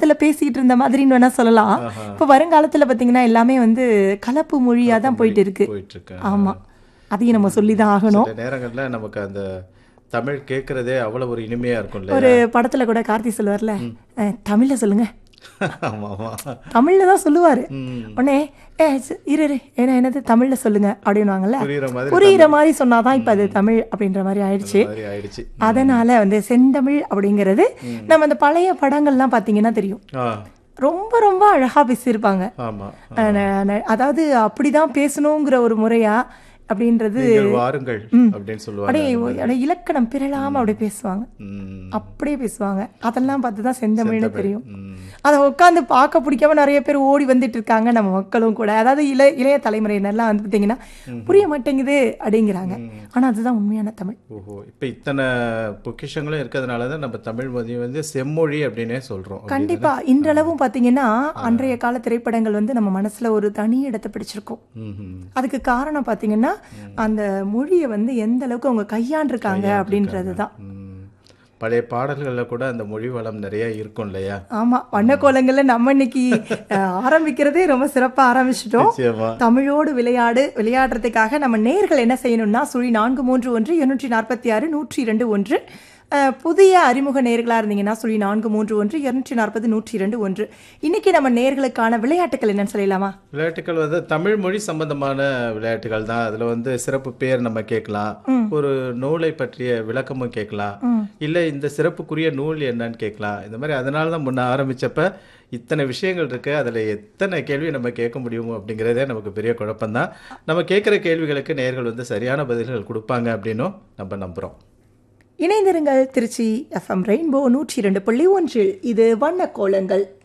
காலத்துல பேசிட்டு இருந்த மாதிரின்னு வேணா சொல்லலாம் இப்போ வருங்காலத்துல பாத்தீங்கன்னா எல்லாமே வந்து கலப்பு மொழியா தான் போயிட்டு இருக்கு போயிட்டு இருக்கு ஆமா அதையும் நம்ம சொல்லி தான் ஆகணும் சில நேரங்கள்ல நமக்கு அந்த தமிழ் கேட்கறதே அவ்வளவு ஒரு இனிமையா இருக்கும்ல ஒரு படத்துல கூட கார்த்தி சொல்லுவார்ல அஹ், தமிழ்ல சொல்லுங்க ஆமா ஆமா தமிழ்ல தான் சொல்லுவாரு ம். உடனே ஏ ச- இரு இரு என்ன என்னது தமிழ்ல சொல்லுங்க அப்படின்னுவாங்கல்ல புரியுற மாதிரி புரியுற மாதிரி சொன்னாதான் இப்ப அது தமிழ் அப்படின்ற மாதிரி ஆயிடுச்சு மாதிரி ஆயிடுச்சு அதனால வந்து செந்தமிழ் அப்படிங்கிறது நம்ம அந்த பழைய படங்கள்லாம் பாத்தீங்கன்னா தெரியும் ஆ ரொம்ப ரொம்ப அழகா பேசியிருப்பாங்க ஆமா அஹ் ந- ந- அதாவது அப்படிதான் பேசணுங்கிற ஒரு முறையா அப்படின்றது நீங்கள் வாருங்கள் அப்படின்னு சொல்லுவாங்க அப்படியே அப்படியே இலக்கணம் பிறழாம அப்படியே பேசுவாங்க ம். அப்படியே பேசுவாங்க அதெல்லாம் பார்த்து தான் செந்தமிழ்னு தெரியும் ம். அதை உட்காந்து பார்க்க பிடிக்காம நிறைய பேர் ஓடி வந்துட்டு இருக்காங்க நம்ம மக்களும் கூட அதாவது இளைய இளைய தலைமுறையினர்லாம் வந்து பார்த்தீங்கன்னா புரிய மாட்டேங்குது அப்படிங்கிறாங்க ஆனா அதுதான் உண்மையான தமிழ் ஓஹோ இப்போ இத்தனை பொக்கிஷங்களும் இருக்கிறதுனால தான் நம்ம தமிழ் மொழி வந்து செம்மொழி அப்படின்னே சொல்றோம் கண்டிப்பா இன்றளவும் பாத்தீங்கன்னா அன்றைய கால திரைப்படங்கள் வந்து நம்ம மனசுல ஒரு தனி இடத்தை பிடிச்சிருக்கும் ம்ஹும். அதுக்கு காரணம் பாத்தீங்கன்னா அந்த மொழியை வந்து எந்த அளவுக்கு அவங்க கையாண்டிருக்காங்க அப்படின்றது தான் ம். பழைய பாடல்கள்ல கூட அந்த மொழி வளம் நிறைய இருக்கும் இல்லையா ஆமா வண்ணக்கோலங்கள்ல நம்ம இன்னைக்கு அஹ், ஆரம்பிக்கிறதே ரொம்ப சிறப்பா ஆரம்பிச்சிட்டோம் நிச்சயமா தமிழோடு விளையாடு விளையாடுறதுக்காக நம்ம நேர்கள் என்ன செய்யணும்னா சுழி நான்கு மூன்று ஒன்று இருநூற்றி நாற்பத்தி ஆறு நூற்றி இரண்டு ஒன்று அஹ், புதிய அறிமுக நேர்களாக இருந்தீங்கன்னா சுழி நான்கு மூன்று ஒன்று இருநூற்றி நாற்பது நூற்றி இரண்டு ஒன்று இன்னைக்கு நம்ம நேர்களுக்கான விளையாட்டுகள் என்னன்னு சொல்லலாமா விளையாட்டுகள் வந்து தமிழ் மொழி சம்பந்தமான விளையாட்டுகள் தான் அதுல வந்து சிறப்பு பேர் நம்ம கேட்கலாம் ஒரு நூலை பற்றிய விளக்கமும் கேட்கலாம் இல்ல இந்த சிறப்புக்குரிய நூல் என்னன்னு கேட்கலாம் இந்த மாதிரி அதனால தான் முன்ன ஆரம்பிச்சப்ப இத்தனை விஷயங்கள் இருக்கு அதுல எத்தனை கேள்வி நம்ம கேட்க முடியுமோ அப்படிங்கிறதே நமக்கு பெரிய குழப்பம்தான் நம்ம கேட்குற கேள்விகளுக்கு நேர்கள் வந்து சரியான பதில்கள் கொடுப்பாங்க அப்படின்னும் நம்ம நம்புறோம் இணைந்திருங்கள் திருச்சி எஃப்எம் ரெயின்போ நூற்றி இரண்டு புள்ளி ஒன்றில் இது வண்ண கோலங்கள்